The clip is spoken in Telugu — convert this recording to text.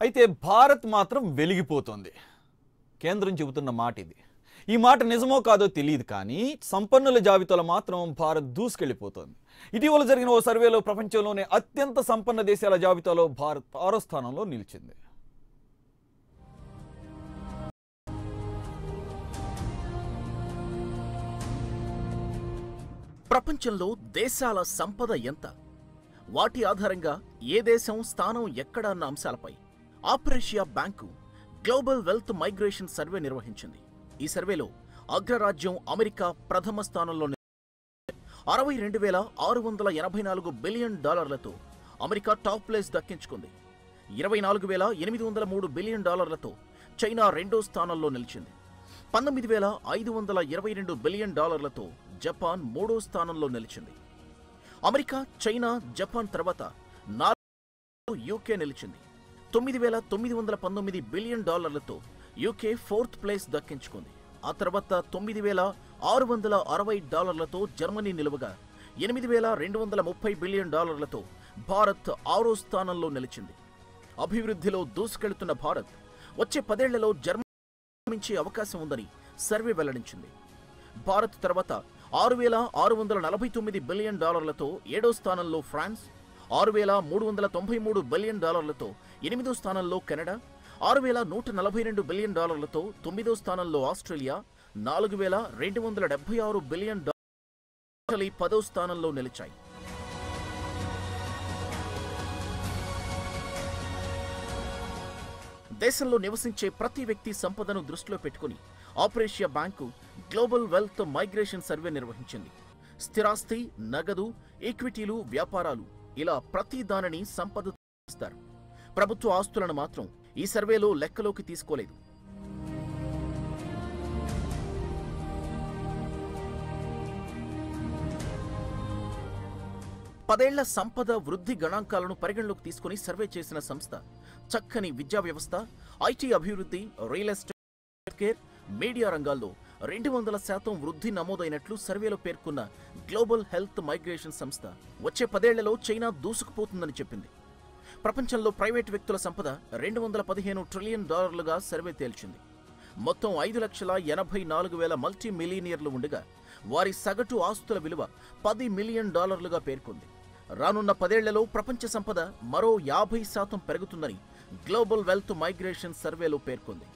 అయితే భారత్ మాత్రం వెలిగిపోతోంది కేంద్రం చెబుతున్న మాట ఇది ఈ మాట నిజమో కాదో తెలియదు కానీ సంపన్నుల జాబితాలో మాత్రం భారత్ దూసుకెళ్లిపోతోంది ఇటీవల జరిగిన ఓ సర్వేలో ప్రపంచంలోనే అత్యంత సంపన్న దేశాల జాబితాలో భారత్ ఆరో స్థానంలో నిలిచింది ప్రపంచంలో దేశాల సంపద ఎంత వాటి ఆధారంగా ఏ దేశం స్థానం ఎక్కడ అన్న అంశాలపై AfrAsia bank global wealth migration survey నిర్వహించింది ఈ సర్వేలో అగ్రరాజ్యం అమెరికా ప్రథమ స్థానంలో నిలిచింది. అరవై రెండు వేల ఆరు వందల ఎనభై నాలుగు బిలియన్ డాలర్లతో అమెరికా టాప్ ప్లేస్ దక్కించుకుంది ఇరవై నాలుగు వేల ఎనిమిది వందల మూడు బిలియన్ డాలర్లతో చైనా రెండో స్థానంలో నిలిచింది పంతొమ్మిది వేల ఐదు వందల ఇరవై రెండు బిలియన్ డాలర్లతో జపాన్ మూడో స్థానంలో నిలిచింది అమెరికా చైనా జపాన్ తర్వాత నాలుగు యూకే నిలిచింది తొమ్మిది వేల తొమ్మిది వందల పంతొమ్మిది బిలియన్ డాలర్లతో యూకే ఫోర్త్ ప్లేస్ దక్కించుకుంది ఆ తర్వాత తొమ్మిది వేల ఆరు వందల అరవై డాలర్లతో జర్మనీ నిలువగా ఎనిమిది వేల రెండు వందల ముప్పై బిలియన్ డాలర్లతో భారత్ ఆరో స్థానంలో నిలిచింది అభివృద్ధిలో దూసుకెళ్తున్న భారత్ వచ్చే పదేళ్లలో జర్మనీ మించే అవకాశం ఉందని సర్వే వెల్లడించింది భారత్ తర్వాత ఆరు వేల ఆరు వందల నలభై తొమ్మిది బిలియన్ డాలర్లతో ఏడో స్థానంలో ఫ్రాన్స్ ఆరు వేల మూడు వందల తొంభై మూడు బిలియన్ డాలర్లతో ఎనిమిదో స్థానంలో కెనడా ఆరు వేల నూట నలభై రెండు బిలియన్ డాలర్లతో తొమ్మిదో స్థానంలో ఆస్ట్రేలియా నాలుగు వేల రెండు వందల డెబ్బై ఆరు బిలియన్ డాలర్లు ఇటలీ పదో స్థానంలో నిలిచాయి దేశంలో నివసించే ప్రతి వ్యక్తి సంపదను దృష్టిలో పెట్టుకుని AfrAsia bank global wealth migration survey నిర్వహించింది స్థిరాస్తి నగదు ఈక్విటీలు వ్యాపారాలు ఇలా ప్రతి దానిని సంపద ఇస్తారు ప్రభుత్వ ఆస్తులను మాత్రం ఈ సర్వేలో లెక్కలోకి తీసుకోలేదు పదేళ్ల సంపద వృద్ధి గణాంకాలను పరిగణలోకి తీసుకుని సర్వే చేసిన సంస్థ చక్కని విద్యా వ్యవస్థ ఐటీ అభివృద్ధి రియల్ ఎస్టేట్ కేర్ మీడియా రంగాల్లో రెండు వందల శాతం వృద్ధి నమోదైనట్లు సర్వేలో పేర్కొన్న గ్లోబల్ హెల్త్ మైగ్రేషన్ సంస్థ వచ్చే పదేళ్లలో చైనా దూసుకుపోతుందని చెప్పింది ప్రపంచంలో ప్రైవేట్ వ్యక్తుల సంపద రెండు వందల పదిహేను ట్రిలియన్ డాలర్లుగా సర్వే తేల్చింది మొత్తం ఐదు లక్షల ఎనభై నాలుగు వేల మల్టీ మిలీనియర్లు ఉండగా వారి సగటు ఆస్తుల విలువ పది మిలియన్ డాలర్లుగా పేర్కొంది రానున్న పదేళ్లలో ప్రపంచ సంపద మరో యాభై శాతం పెరుగుతుందని గ్లోబల్ వెల్త్ మైగ్రేషన్ సర్వేలో పేర్కొంది